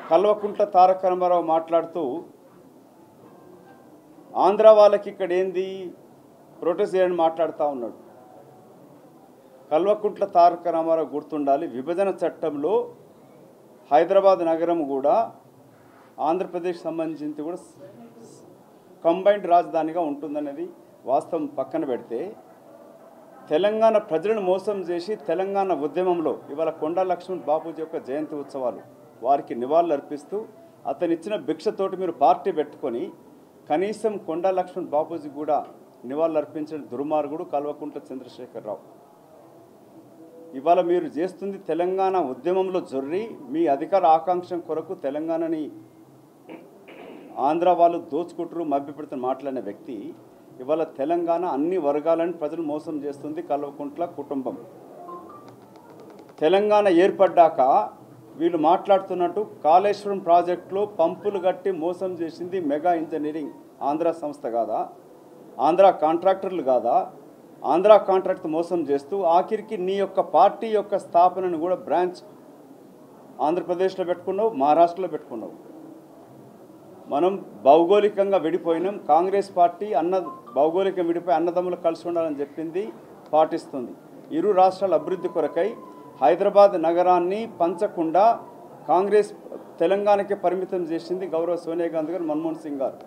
కల్వకుంట్ల తారక రామారావు మాట్లాడుతూ ఆంధ్ర వాళ్ళకి ఇక్కడ ఏంది ప్రొటెస్ట్ చేయని మాట్లాడుతూ ఉన్నాడు కల్వకుంట్ల తారక రామారావు గుర్తుండాలి విభజన చట్టంలో హైదరాబాద్ నగరం కూడా ఆంధ్రప్రదేశ్ సంబంధించి కూడా కంబైన్డ్ రాజధానిగా ఉంటుందనేది వాస్తవం పక్కన పెడితే తెలంగాణ ప్రజలను మోసం చేసి తెలంగాణ ఉద్యమంలో ఇవాళ కొండా లక్ష్మణ్ బాపూజీ యొక్క జయంతి ఉత్సవాలు వారికి నివాళులు అర్పిస్తూ అతను ఇచ్చిన భిక్షతోటి మీరు పార్టీ పెట్టుకొని కనీసం కొండా లక్ష్మణ్ బాపూజీ కూడా నివాళులు అర్పించిన దుర్మార్గుడు కల్వకుంట్ల చంద్రశేఖరరావు ఇవాళ మీరు చేస్తుంది తెలంగాణ ఉద్యమంలో జొర్రి మీ అధికార ఆకాంక్ష కొరకు తెలంగాణని ఆంధ్ర వాళ్ళు దోచుకుంటారు మభ్యపెడుతున్న మాట్లాడిన వ్యక్తి ఇవాళ తెలంగాణ అన్ని వర్గాలను ప్రజలు మోసం చేస్తుంది కల్వకుంట్ల కుటుంబం తెలంగాణ ఏర్పడ్డాక వీళ్ళు మాట్లాడుతున్నట్టు కాళేశ్వరం ప్రాజెక్టులో పంపులు కట్టి మోసం చేసింది మెగా ఇంజనీరింగ్ ఆంధ్ర సంస్థ కాదా ఆంధ్ర కాంట్రాక్టర్లు కాదా ఆంధ్ర కాంట్రాక్ట్ మోసం చేస్తూ ఆఖరికి నీ యొక్క పార్టీ యొక్క స్థాపనను కూడా బ్రాంచ్ ఆంధ్రప్రదేశ్లో పెట్టుకున్నావు మహారాష్ట్రలో పెట్టుకున్నావు మనం భౌగోళికంగా విడిపోయినాం కాంగ్రెస్ పార్టీ అన్న భౌగోళికంగా విడిపోయి అన్నదమ్ములు కలిసి ఉండాలని చెప్పింది పాటిస్తుంది ఇరు రాష్ట్రాల అభివృద్ధి కొరకై హైదరాబాద్ నగరాన్ని పంచకుండా కాంగ్రెస్ తెలంగాణకే పరిమితం చేసింది గౌరవ సోనియా గాంధీ గారు మన్మోహన్ సింగ్ గారు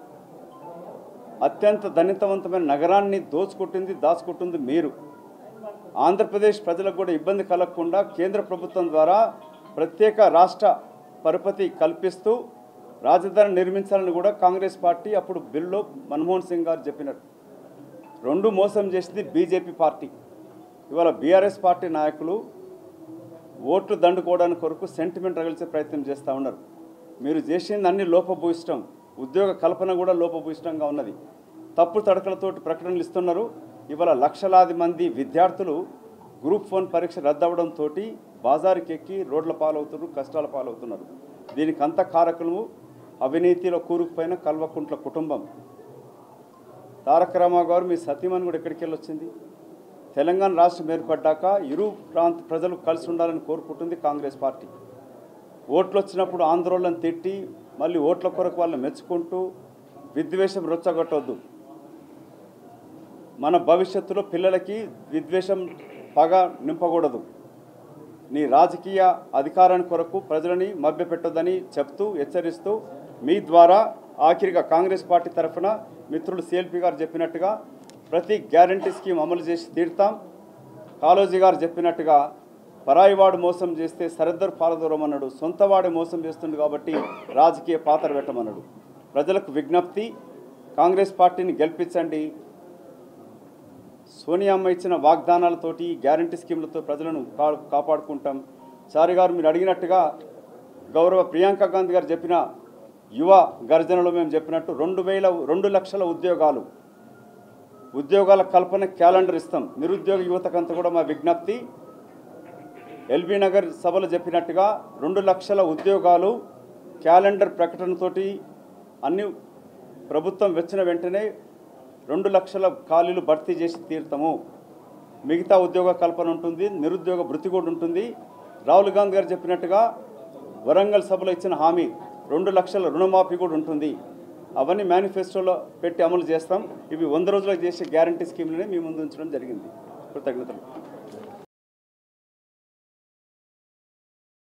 అత్యంత ధనితవంతమైన నగరాన్ని దోచుకుంటుంది దాచుకుంటుంది మీరు ఆంధ్రప్రదేశ్ ప్రజలకు కూడా ఇబ్బంది కలగకుండా కేంద్ర ప్రభుత్వం ద్వారా ప్రత్యేక రాష్ట్ర పరపతి కల్పిస్తూ రాజధాని నిర్మించాలని కూడా కాంగ్రెస్ పార్టీ అప్పుడు బిల్లో మన్మోహన్ సింగ్ గారు చెప్పినారు రెండు మోసం చేసింది బీజేపీ పార్టీ ఇవాళ బీఆర్ఎస్ పార్టీ నాయకులు ఓట్లు దండుకోవడానికి కొరకు సెంటిమెంట్ రగిల్చే ప్రయత్నం చేస్తూ ఉన్నారు మీరు చేసింది అన్ని లోపభూయిష్టం ఉద్యోగ కల్పన కూడా లోపభూయిష్టంగా ఉన్నది తప్పు తడకలతోటి ప్రకటనలు ఇస్తున్నారు ఇవాళ లక్షలాది మంది విద్యార్థులు గ్రూప్ ఫోన్ పరీక్ష రద్దవడంతో బాజారుకి ఎక్కి రోడ్ల పాలవుతున్నారు కష్టాల పాలవుతున్నారు దీనికి అంత కారకులు అవినీతిలో కూరుకుపోయిన కల్వకుంట్ల కుటుంబం తారక రామారావు గారు మీ సతీమణి కూడా ఎక్కడికి వెళ్ళొచ్చింది తెలంగాణ రాష్ట్రం ఏర్పడ్డాక ఇరు ప్రాంత ప్రజలు కలిసి ఉండాలని కోరుకుంటుంది కాంగ్రెస్ పార్టీ ఓట్లు వచ్చినప్పుడు ఆందోళన తిట్టి మళ్ళీ ఓట్ల కొరకు వాళ్ళని మెచ్చుకుంటూ విద్వేషం రొచ్చగొట్టవద్దు మన భవిష్యత్తులో పిల్లలకి విద్వేషం పగ నింపకూడదు నీ రాజకీయ అధికారాన్ని కొరకు ప్రజలని మభ్యపెట్టొద్దని చెప్తూ హెచ్చరిస్తూ మీ ద్వారా ఆఖరిగా కాంగ్రెస్ పార్టీ తరఫున మిత్రులు సిఎల్పి గారు చెప్పినట్టుగా ప్రతి గ్యారంటీ స్కీమ్ అమలు చేసి తీరుతాం కాళోజీ గారు చెప్పినట్టుగా పరాయివాడు మోసం చేస్తే సరిద్దరు పాలదూరమన్నాడు సొంతవాడు మోసం చేస్తుంది కాబట్టి రాజకీయ పాత్ర పెట్టమన్నాడు ప్రజలకు విజ్ఞప్తి కాంగ్రెస్ పార్టీని గెలిపించండి సోనియామ్మ ఇచ్చిన వాగ్దానాలతోటి గ్యారంటీ స్కీమ్లతో ప్రజలను కా కాపాడుకుంటాం చారి గారు మీరు అడిగినట్టుగా గౌరవ ప్రియాంక గాంధీ గారు చెప్పిన యువ గర్జనలో మేము చెప్పినట్టు రెండు వేల రెండు లక్షల ఉద్యోగాలు ఉద్యోగాల కల్పన క్యాలెండర్ ఇస్తాం నిరుద్యోగ యువతకంతా కూడా మా విజ్ఞప్తి ఎల్బీ నగర్ సభలో చెప్పినట్టుగా రెండు లక్షల ఉద్యోగాలు క్యాలెండర్ ప్రకటనతోటి అన్ని ప్రభుత్వం వచ్చిన వెంటనే రెండు లక్షల ఖాళీలు భర్తీ చేసి తీరుతాము మిగతా ఉద్యోగ కల్పన ఉంటుంది నిరుద్యోగ భృతి కూడా ఉంటుంది రాహుల్ గాంధీ గారు చెప్పినట్టుగా వరంగల్ సభలో ఇచ్చిన హామీ రెండు లక్షల రుణమాఫీ కూడా ఉంటుంది అవన్నీ మేనిఫెస్టోలో పెట్టి అమలు చేస్తాం ఇవి వంద రోజులకు చేసే గ్యారంటీ స్కీమ్లనే మీ ముందు ఉంచడం జరిగింది కృతజ్ఞతలు